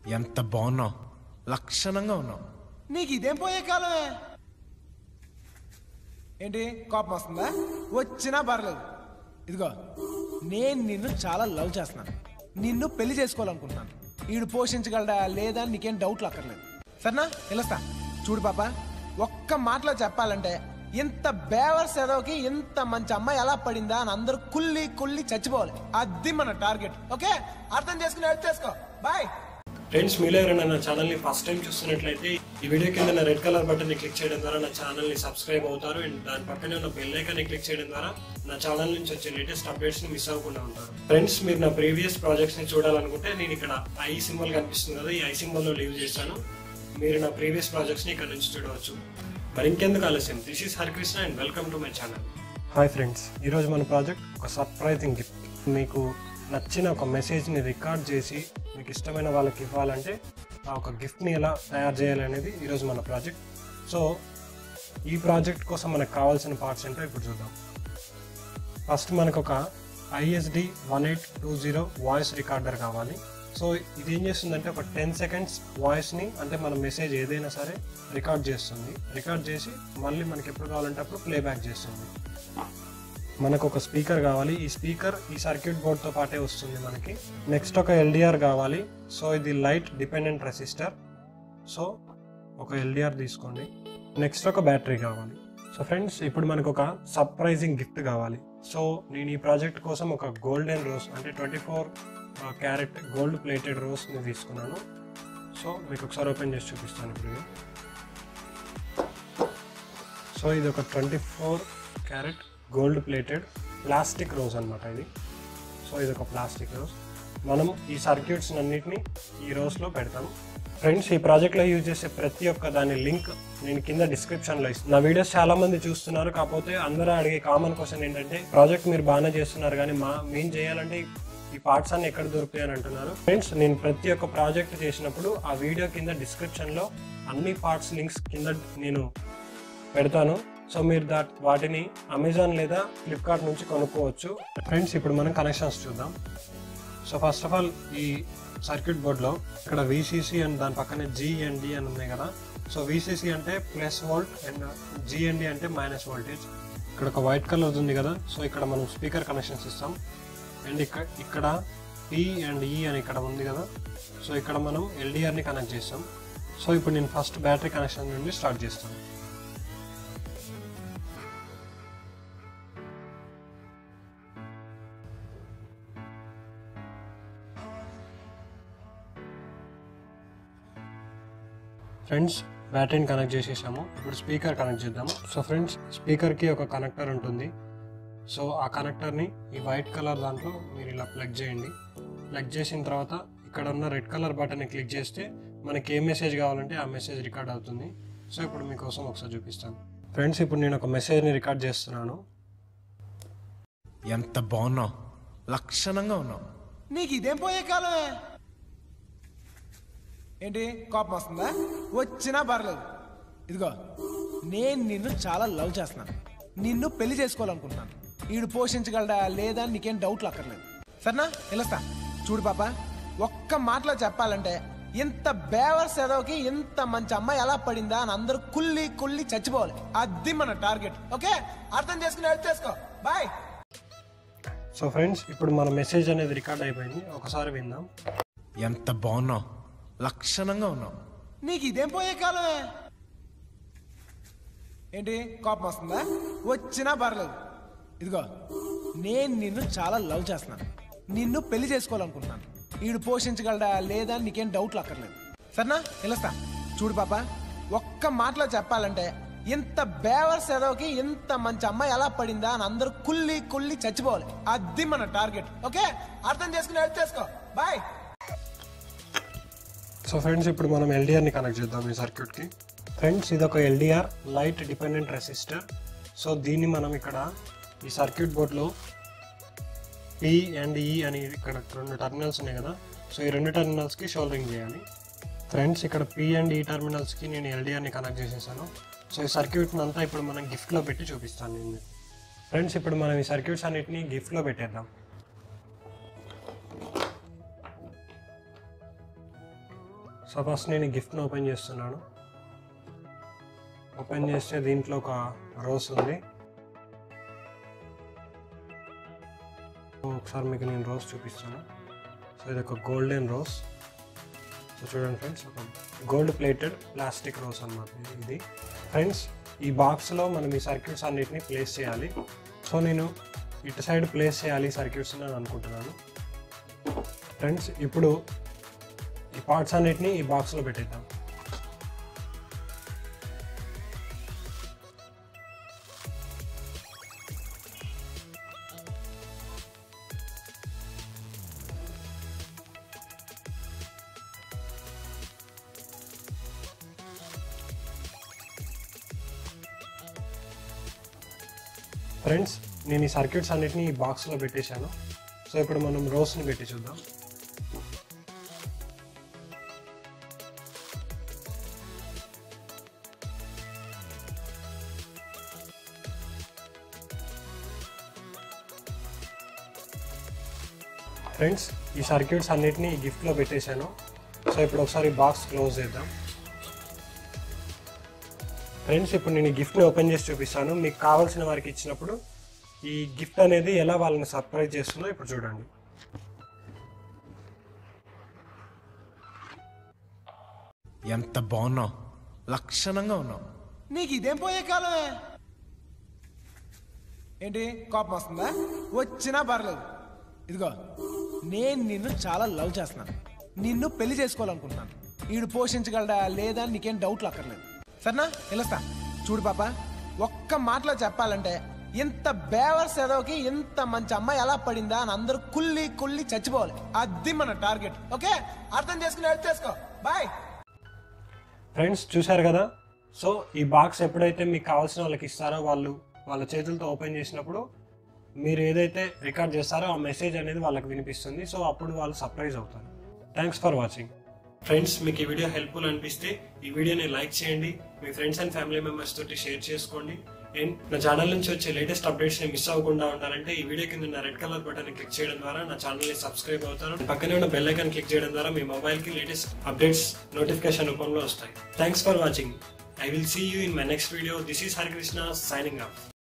ఎంత బాగున్నావు లక్షణంగా ఉన్నావు నీకు ఇదేం పోయే కాలమే ఏంటి కోపం వస్తుందా వచ్చినా పర్లేదు ఇదిగో నేను నిన్ను చాలా లవ్ చేస్తున్నాను నిన్ను పెళ్లి చేసుకోవాలనుకుంటున్నాను ఈడు పోషించగలడా లేదా అని నీకేం డౌట్లు అక్కర్లేదు సరేనా తెలుస్తా చూడు పాప ఒక్క మాటలో చెప్పాలంటే ఇంత బేవర్స్ ఎదవకి ఇంత మంచి అమ్మాయి ఎలా పడిందా అని అందరూ కుల్లి కుల్లి చచ్చిపోవాలి అది మన టార్గెట్ ఓకే అర్థం చేసుకుని హెల్ప్ చేసుకో బాయ్ ఫ్రెండ్స్ మీలో ఎవరైనా నా ఛానల్ని ఫస్ట్ టైం చూస్తున్నట్లయితే ఈ వీడియో కింద నా రెడ్ కలర్ బటన్ని క్లిక్ చేయడం ద్వారా నా ఛానల్ని సబ్స్క్రైబ్ అవుతారు అండ్ దాని పక్కనే ఉన్న బెల్ ఐకాన్ని క్లిక్ చేయడం ద్వారా నా ఛానల్ నుంచి వచ్చే లేటెస్ట్ అప్డేట్స్ని మిస్ అవ్వకుండా ఉంటారు ఫ్రెండ్స్ మీరు నా ప్రీవియస్ ప్రాజెక్ట్స్ని చూడాలనుకుంటే నేను ఇక్కడ ఐ సింబల్ కనిపిస్తుంది కదా ఈ ఐ సింబల్లో లీవ్ చేశాను మీరు నా ప్రీవియస్ ప్రాజెక్ట్స్ని ఇక్కడ నుంచి చూడవచ్చు మరి ఇంకెందుకు ఆలస్యం this is Harikrishna and welcome to my channel hi friends ఈరోజు మన ప్రాజెక్ట్ ఒక సర్ప్రైజింగ్ గిఫ్ట్ మీకు నచ్చిన ఒక మెసేజ్ని రికార్డ్ చేసి మీకు ఇష్టమైన వాళ్ళకి ఇవ్వాలంటే ఆ ఒక గిఫ్ట్ని ఎలా తయారు చేయాలి అనేది ఈరోజు మన ప్రాజెక్ట్ సో ఈ ప్రాజెక్ట్ కోసం మనకు కావాల్సిన పార్ట్స్ ఏంటో ఇప్పుడు చూద్దాం ఫస్ట్ మనకు ఒక ISD one eight two zero voice recorder కావాలి సో ఇది ఏం చేస్తుందంటే ఒక టెన్ సెకండ్స్ వాయిస్ని అంటే మన మెసేజ్ ఏదైనా సరే రికార్డ్ చేస్తుంది రికార్డ్ చేసి మళ్ళీ మనకి ఎప్పుడు కావాలంటే అప్పుడు ప్లేబ్యాక్ చేస్తుంది మనకు ఒక స్పీకర్ కావాలి ఈ స్పీకర్ ఈ సర్క్యూట్ బోర్డ్తో పాటే వస్తుంది మనకి నెక్స్ట్ ఒక ఎల్డిఆర్ కావాలి సో ఇది లైట్ డిపెండెంట్ రెసిస్టర్ సో ఒక ఎల్డిఆర్ తీసుకోండి నెక్స్ట్ ఒక బ్యాటరీ కావాలి సో ఫ్రెండ్స్ ఇప్పుడు మనకు ఒక సర్ప్రైజింగ్ గిఫ్ట్ కావాలి సో నేను ఈ ప్రాజెక్ట్ కోసం ఒక గోల్డెన్ రోజ్ అంటే twenty four carat gold plated రోస్ని తీసుకున్నాను సో మీకు ఒకసారి ఓపెన్ చేసి చూపిస్తాను ఇప్పుడు ఇది. సో ఇది ఒక twenty four carat gold plated plastic rose అనమాట ఇది సో ఇది ఒక ప్లాస్టిక్ రోజ్ మనం ఈ సర్క్యూట్స్ అన్నిటిని ఈ రోజ్లో పెడతాం ఫ్రెండ్స్ ఈ ప్రాజెక్ట్లో యూజ్ చేసే ప్రతి ఒక్క దాని లింక్ నేను కింద డిస్క్రిప్షన్లో ఇస్తాను నా వీడియోస్ చాలా మంది చూస్తున్నారు కాకపోతే అందరూ అడిగే కామన్ క్వశ్చన్ ఏంటంటే ప్రాజెక్ట్ మీరు బాగానే చేస్తున్నారు కానీ మా మేము చేయాలంటే ఈ- ఈ పార్ట్స్ అన్ని ఎక్కడ దొరుకుతాయి అని అంటున్నారు ఫ్రెండ్స్ నేను ప్రతి ఒక్క ప్రాజెక్ట్ చేసినప్పుడు ఆ వీడియో కింద డిస్క్రిప్షన్లో అన్ని పార్ట్స్ లింక్స్ కింద నేను పెడతాను సో మీరు దా వాటిని అమెజాన్ లేదా ఫ్లిప్కార్ట్ నుంచి కొనుక్కోవచ్చు ఫ్రెండ్స్ ఇప్పుడు మనం కనెక్షన్స్ చూద్దాం సో ఫస్ట్ ఆఫ్ ఆల్ ఈ సర్క్యూట్ బోర్డ్లో ఇక్కడ విసిసి అండ్ దాని పక్కనే జిఎన్డి అని ఉన్నాయి కదా సో విసిసి అంటే ప్లస్ వోల్ట్ అండ్ జిఎన్డి అంటే మైనస్ వోల్టేజ్ ఇక్కడ ఒక వైట్ కలర్ ఉంది కదా సో ఇక్కడ మనం స్పీకర్ కనెక్షన్స్ ఇస్తాం అండ్ ఇక్కడ ఇక్కడ పి అండ్ ఈ అని ఇక్కడ ఉంది కదా సో ఇక్కడ మనం ఎల్డిఆర్ని కనెక్ట్ చేస్తాం సో ఇప్పుడు నేను ఫస్ట్ బ్యాటరీ కనెక్షన్ నుండి స్టార్ట్ చేస్తాను ఫ్రెండ్స్ బ్యాటరీని కనెక్ట్ చేసేసాము ఇప్పుడు స్పీకర్ కనెక్ట్ చేద్దాము సో ఫ్రెండ్స్ స్పీకర్కి ఒక కనెక్టర్ ఉంటుంది సో ఆ కనెక్టర్ని ఈ వైట్ కలర్ దాంట్లో మీరు ఇలా ప్లగ్ చేయండి ప్లగ్ చేసిన తర్వాత ఇక్కడ ఉన్న రెడ్ కలర్ బటన్ని క్లిక్ చేస్తే మనకి ఏ మెసేజ్ కావాలంటే ఆ మెసేజ్ రికార్డ్ అవుతుంది సో ఇప్పుడు మీకోసం ఒకసారి చూపిస్తాను ఫ్రెండ్స్ ఇప్పుడు నేను ఒక మెసేజ్ని రికార్డ్ చేస్తున్నాను ఎంత బాగున్నావు లక్షణంగా ఉన్నావు నీకు ఇదేం పోయే కాలమే ఏంటి కోపం వస్తుందా వచ్చినా పర్లేదు ఇదిగో నేను నిన్ను చాలా లవ్ చేస్తున్నాను నిన్ను పెళ్లి చేసుకోవాలనుకుంటున్నాను ఈడు పోషించగలడా లేదా అని నీకేం డౌట్లు అక్కర్లేదు సరేనా తెలుస్తా చూడు పాప ఒక్క మాటలో చెప్పాలంటే ఇంత బేవర్స్ ఎదవకి ఇంత మంచి అమ్మాయి ఎలా పడిందా అని అందరూ కుల్లి కుల్లి చచ్చిపోవాలి అది మన టార్గెట్ ఓకే అర్థం చేసుకుని హెల్ప్ చేసుకో బాయ్ సో ఫ్రెండ్స్ ఇప్పుడు మన మెసేజ్ అనేది రికార్డ్ అయిపోయింది ఒకసారి విందాం ఎంత బాగున్నావు లక్షణంగా ఉన్నావు నీకు ఇదేం పోయే కాలమే ఏంటి కోపం వస్తుందా వచ్చినా పర్లేదు ఇదిగో నేను నిన్ను చాలా లవ్ చేస్తున్నాను నిన్ను పెళ్లి చేసుకోవాలనుకుంటున్నాను ఈడు పోషించగలడా లేదా అని నీకేం డౌట్లు అక్కర్లేదు సరేనా తెలుస్తా చూడు పాప ఒక్క మాటలో చెప్పాలంటే ఇంత బేవర్స్ ఎదవకి ఇంత మంచి అమ్మాయి ఎలా పడిందా అని అందరూ కుల్లి కుల్లి చచ్చిపోవాలి అది మన టార్గెట్ ఓకే అర్థం చేసుకుని హెల్ప్ చేసుకో బాయ్ సో ఫ్రెండ్స్ ఇప్పుడు మనం ఎల్డిఆర్ని కనెక్ట్ చేద్దాం ఈ సర్క్యూట్కి ఫ్రెండ్స్ ఇది ఒక LDR light dependent resistor so దీన్ని మనం ఇక్కడ ఈ సర్క్యూట్ బోర్డ్లో పి అండ్ ఈ అని ఇక్కడ రెండు టర్మినల్స్ ఉన్నాయి కదా సో ఈ రెండు టర్మినల్స్కి షోల్డరింగ్ చేయాలి ఫ్రెండ్స్ ఇక్కడ పి అండ్ ఈ టర్మినల్స్కి నేను ఎల్డిఆర్ని కనెక్ట్ చేసేసాను సో ఈ సర్క్యూట్ని అంతా ఇప్పుడు మనం గిఫ్ట్లో పెట్టి చూపిస్తాను నేను ఫ్రెండ్స్ ఇప్పుడు మనం ఈ సర్క్యూట్స్ అన్నిటిని గిఫ్ట్లో పెట్టేద్దాం సో ఫస్ట్ నేను ఈ గిఫ్ట్ని ఓపెన్ చేస్తున్నాను ఓపెన్ చేస్తే దీంట్లో ఒక రోస్ ఉంది సో ఒకసారి మీకు నేను రోజ్ చూపిస్తాను సో ఇది ఒక గోల్డెన్ రోజ్ సో చూడండి ఫ్రెండ్స్ ఒక గోల్డ్ ప్లేటెడ్ ప్లాస్టిక్ రోజ్ అనమాట ఇది ఫ్రెండ్స్ ఈ బాక్స్లో మనం ఈ సర్క్యూట్స్ అన్నిటిని ప్లేస్ చేయాలి సో నేను ఇటు సైడ్ ప్లేస్ చేయాలి సర్క్యూట్స్ అని అనుకుంటున్నాను ఫ్రెండ్స్ ఇప్పుడు ఈ పార్ట్స్ అన్నిటిని ఈ బాక్స్లో పెట్టేద్దాం ఫ్రెండ్స్ నేను ఈ సర్క్యూట్స్ అన్నిటిని ఈ బాక్స్లో పెట్టేశాను సో ఇప్పుడు మనం రోస్ని పెట్టి చూద్దాం ఫ్రెండ్స్ ఈ సర్క్యూట్స్ అన్నిటిని ఈ గిఫ్ట్లో పెట్టేశాను సో ఇప్పుడు ఒకసారి బాక్స్ క్లోజ్ చేద్దాం ఫ్రెండ్స్ ఇప్పుడు నేను ఈ గిఫ్ట్ని ఓపెన్ చేసి చూపిస్తాను మీకు కావాల్సిన వారికి ఇచ్చినప్పుడు ఈ గిఫ్ట్ అనేది ఎలా వాళ్ళని సర్ప్రైజ్ చేస్తుందో ఇప్పుడు చూడండి ఎంత బాగున్నావు లక్షణంగా ఉన్నావు నీకు ఇదేం పోయే కాలమే ఏంటి కోపం వస్తుందా వచ్చినా పర్లేదు ఇదిగో నేను నిన్ను చాలా లవ్ చేస్తున్నాను నిన్ను పెళ్లి చేసుకోవాలనుకుంటున్నాను ఈడు పోషించగలడా లేదా అని నీకేం డౌట్లు అక్కర్లేదు సరేనా తెలుస్తా చూడు పాప ఒక్క మాటలో చెప్పాలంటే ఇంత బేవర్స్ ఎదవకి ఇంత మంచి అమ్మాయి ఎలా పడిందా అని అందరూ కుల్లి కుల్లి చచ్చిపోవాలి అది మన టార్గెట్ ఓకే అర్థం చేసుకుని హెల్ప్ చేసుకో బాయ్ ఫ్రెండ్స్ చూశారు కదా సో ఈ బాక్స్ ఎప్పుడైతే మీకు కావాల్సిన వాళ్ళకి ఇస్తారో వాళ్ళు వాళ్ళ చేతులతో ఓపెన్ చేసినప్పుడు మీరు ఏదైతే రికార్డ్ చేస్తారో ఆ మెసేజ్ అనేది వాళ్ళకి వినిపిస్తుంది సో అప్పుడు వాళ్ళు సర్ప్రైజ్ అవుతారు థ్యాంక్స్ ఫర్ వాచింగ్ ఫ్రెండ్స్ మీకు ఈ వీడియో హెల్ప్ఫుల్ అనిపిస్తే ఈ వీడియోని లైక్ చేయండి మీ ఫ్రెండ్స్ అండ్ ఫ్యామిలీ మెంబర్స్ తోటి షేర్ చేసుకోండి అండ్ నా ఛానల్ నుంచి వచ్చే లేటెస్ట్ అప్డేట్స్ ని మిస్ అవ్వకుండా ఉండాలంటే ఈ వీడియో కింద రెడ్ కలర్ బటన్ క్లిక్ చేయడం ద్వారా నా ఛానల్ ని సబ్స్క్రైబ్ అవుతారు పక్కనే ఉన్న బెల్ ఐకాన్ క్లిక్ చేయడం ద్వారా మీ మొబైల్ కి లేటెస్ట్ అప్డేట్స్ నోటిఫికేషన్ రూపంలో వస్తాయి thanks for watching I will see you in my next video this is Harikrishna signing of